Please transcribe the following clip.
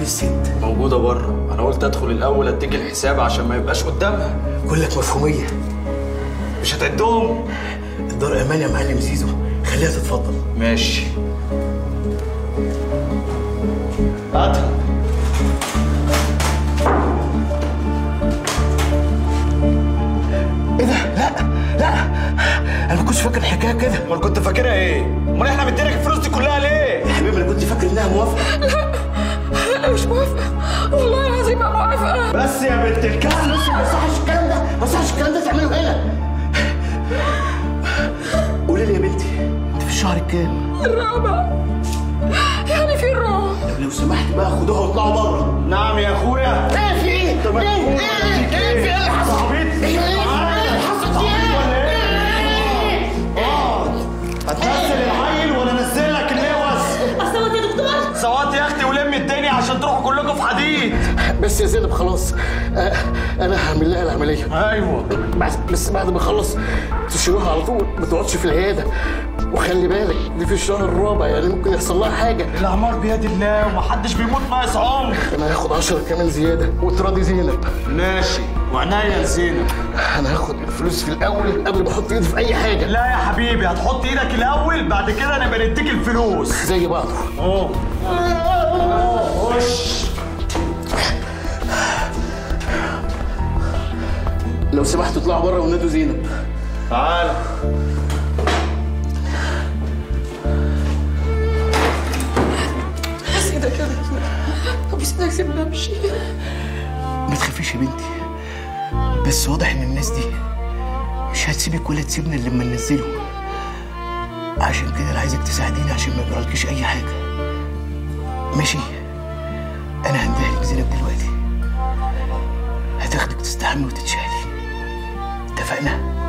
فين الست موجودة بره أنا قلت أدخل الأول أديك الحساب عشان ما يبقاش قدامها كلك مفهوميه مش هتعدهم الدار امان يا معلم زيزو خليها تتفضل ماشي هاتها ايه ده لا لا انا ما كنتش فاكر الحكايه كده أمال كنت فاكرها إيه؟ أمال إحنا مدينك الفلوس دي كلها ليه؟ يا حبيبي انا كنت فاكر انها موافقه انا مش موافقه والله العظيم ما موافقه بس يا بنت الكلب بس ما يصحش الكلام ده ما يصحش الكلام ده تعمله هنا قولي لي يا بنتي انت في الشهر الكام الرابع يعني في الروح طب لو سمحت بقى خدوها واطلعوا بره نعم يا أخويا ايه في ايه؟ طب ايه هتقول ايه أديك ايه في ايه اللي حصل؟ صاحبتي ايه ايه ايه اللي حصل في ايه؟ هتنزل العيل ولا انزل لك اللوز؟ اصوت يا دكتور سوات يا اختي ولم الدنيا عشان تروحوا كلكم في حديد بس يا زينب خلاص آه، انا هعمل لها العمليه ايوه بس بس بعد ما اخلص تشيلوها على طول ما تقعدش في العياده وخلي بالك دي في الشهر الرابع يعني ممكن يحصل لها حاجه الاعمار بيد الله ومحدش بيموت ناقص عمر انا هاخد 10 كمان زياده وتراضي زينب ماشي وعناية لزينب انا هاخد الفلوس في الاول قبل ما احط ايدي في اي حاجه لا يا حبيبي هتحط ايدك الاول بعد كده نبقى نديك الفلوس زي بعضه اه خش لو سمحتوا اطلعوا بره ونادوا زينب تعال بس ايدك يا دكتور بس ايدك سيبني امشي ما تخافيش يا بنتي بس واضح ان الناس دي مش هتسيبك ولا تسيبنا إلا لما ننزله عشان كده انا عايزك تساعديني عشان ما يجرالكيش اي حاجه ماشي انا هندهلك زينب دلوقتي هتاخدك تستحمي وتتشالي اتفقنا